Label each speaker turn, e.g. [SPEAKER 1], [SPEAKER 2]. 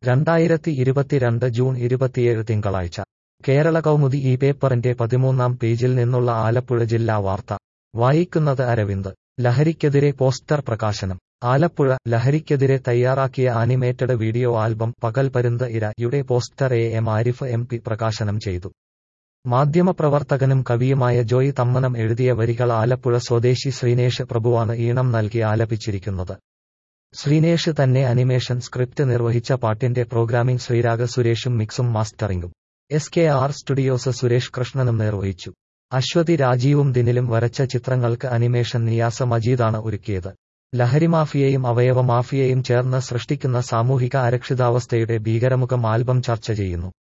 [SPEAKER 1] രണ്ടായിരത്തി ഇരുപത്തിരണ്ട് ജൂൺ ഇരുപത്തിയേഴ് തിങ്കളാഴ്ച കേരള കൗമുദി ഈ പേപ്പറിന്റെ പതിമൂന്നാം പേജിൽ നിന്നുള്ള ആലപ്പുഴ ജില്ലാ വാർത്ത വായിക്കുന്നത് അരവിന്ദ് ലഹരിക്കെതിരെ പോസ്റ്റർ പ്രകാശനം ആലപ്പുഴ ലഹരിക്കെതിരെ തയ്യാറാക്കിയ ആനിമേറ്റഡ് വീഡിയോ ആൽബം പകൽ പരുന്ത് ഇര യുടെ poster A M Arif M P പ്രകാശനം ചെയ്തു മാധ്യമപ്രവർത്തകനും കവിയുമായ ജോയ് തമ്മനം എഴുതിയ വരികൾ ആലപ്പുഴ സ്വദേശി ശ്രീനേഷ് പ്രഭുവാണ് ഈണം നൽകി ആലപിച്ചിരിക്കുന്നത് ശ്രീനേഷ് തന്നെ അനിമേഷൻ സ്ക്രിപ്റ്റ് നിർവഹിച്ച പാട്ടിന്റെ പ്രോഗ്രാമിംഗ് ശ്രീരാഗ സുരേഷും മിക്സും മാസ്റ്ററിംഗും S K R studios Suresh കൃഷ്ണനും നിർവഹിച്ചു അശ്വതി രാജീവും ദിനിലും വരച്ച ചിത്രങ്ങൾക്ക് അനിമേഷൻ നിയാസ മജീദാണ് ഒരുക്കിയത് ലഹരിമാഫിയയും അവയവ മാഫിയയും ചേർന്ന് സൃഷ്ടിക്കുന്ന സാമൂഹിക അരക്ഷിതാവസ്ഥയുടെ ഭീകരമുഖം ആൽബം ചർച്ച ചെയ്യുന്നു